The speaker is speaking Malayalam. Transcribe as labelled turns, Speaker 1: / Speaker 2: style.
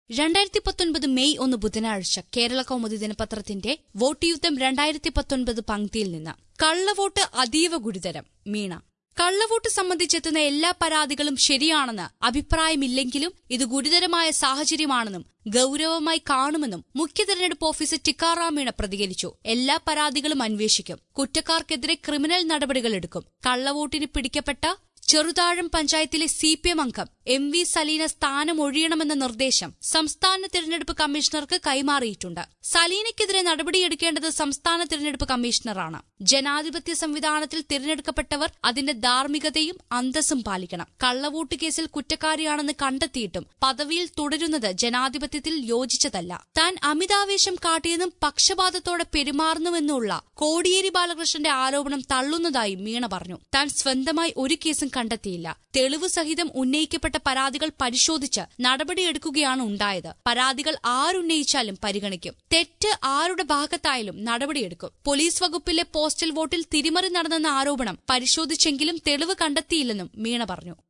Speaker 1: രണ്ടായിരത്തി പത്തൊൻപത് മെയ് ഒന്ന് ബുധനാഴ്ച കേരള കൗമുദി ദിനപത്രത്തിന്റെ വോട്ട് യുദ്ധം രണ്ടായിരത്തി പത്തൊൻപത് പങ്ക്തിയിൽ നിന്ന് കള്ളവോട്ട് അതീവ ഗുരുതരം മീണ കള്ളവോട്ട് സംബന്ധിച്ചെത്തുന്ന എല്ലാ പരാതികളും ശരിയാണെന്ന് അഭിപ്രായമില്ലെങ്കിലും ഇത് ഗുരുതരമായ സാഹചര്യമാണെന്നും ഗൌരവമായി കാണുമെന്നും മുഖ്യ തെരഞ്ഞെടുപ്പ് ഓഫീസർ ടിക്കാറാം മീണ പ്രതികരിച്ചു എല്ലാ പരാതികളും അന്വേഷിക്കും കുറ്റക്കാർക്കെതിരെ ക്രിമിനൽ നടപടികളെടുക്കും കള്ളവോട്ടിന് പിടിക്കപ്പെട്ട ചെറുതാഴം പഞ്ചായത്തിലെ സി പി എം അംഗം എം വി സലീന സ്ഥാനമൊഴിയണമെന്ന നിർദ്ദേശം സംസ്ഥാന തിരഞ്ഞെടുപ്പ് കമ്മീഷണർക്ക് കൈമാറിയിട്ടുണ്ട് സലീനയ്ക്കെതിരെ നടപടിയെടുക്കേണ്ടത് സംസ്ഥാന തിരഞ്ഞെടുപ്പ് കമ്മീഷണറാണ് ജനാധിപത്യ സംവിധാനത്തിൽ തിരഞ്ഞെടുക്കപ്പെട്ടവർ അതിന്റെ ധാർമ്മികതയും അന്തസ്സും പാലിക്കണം കള്ളവോട്ട് കേസിൽ കുറ്റക്കാരിയാണെന്ന് കണ്ടെത്തിയിട്ടും പദവിയിൽ തുടരുന്നത് ജനാധിപത്യത്തിൽ യോജിച്ചതല്ല താൻ അമിതാവേശം കാട്ടിയെന്നും പക്ഷപാതത്തോടെ പെരുമാറുന്നുവെന്നുള്ള കോടിയേരി ബാലകൃഷ്ണന്റെ ആരോപണം തള്ളുന്നതായി മീണ പറഞ്ഞു താൻ സ്വന്തമായി ഒരു കേസും കണ്ടെത്തിയില്ല തെളിവ് സഹിതം ഉന്നയിക്കപ്പെട്ട പരാതികൾ പരിശോധിച്ച് നടപടിയെടുക്കുകയാണ് ഉണ്ടായത് പരാതികൾ ആരുന്നയിച്ചാലും പരിഗണിക്കും തെറ്റ് ആരുടെ ഭാഗത്തായാലും നടപടിയെടുക്കും പോലീസ് വകുപ്പിലെ പോസ്റ്റൽ വോട്ടിൽ തിരിമറി നടന്നെന്ന ആരോപണം പരിശോധിച്ചെങ്കിലും തെളിവ് കണ്ടെത്തിയില്ലെന്നും മീണ പറഞ്ഞു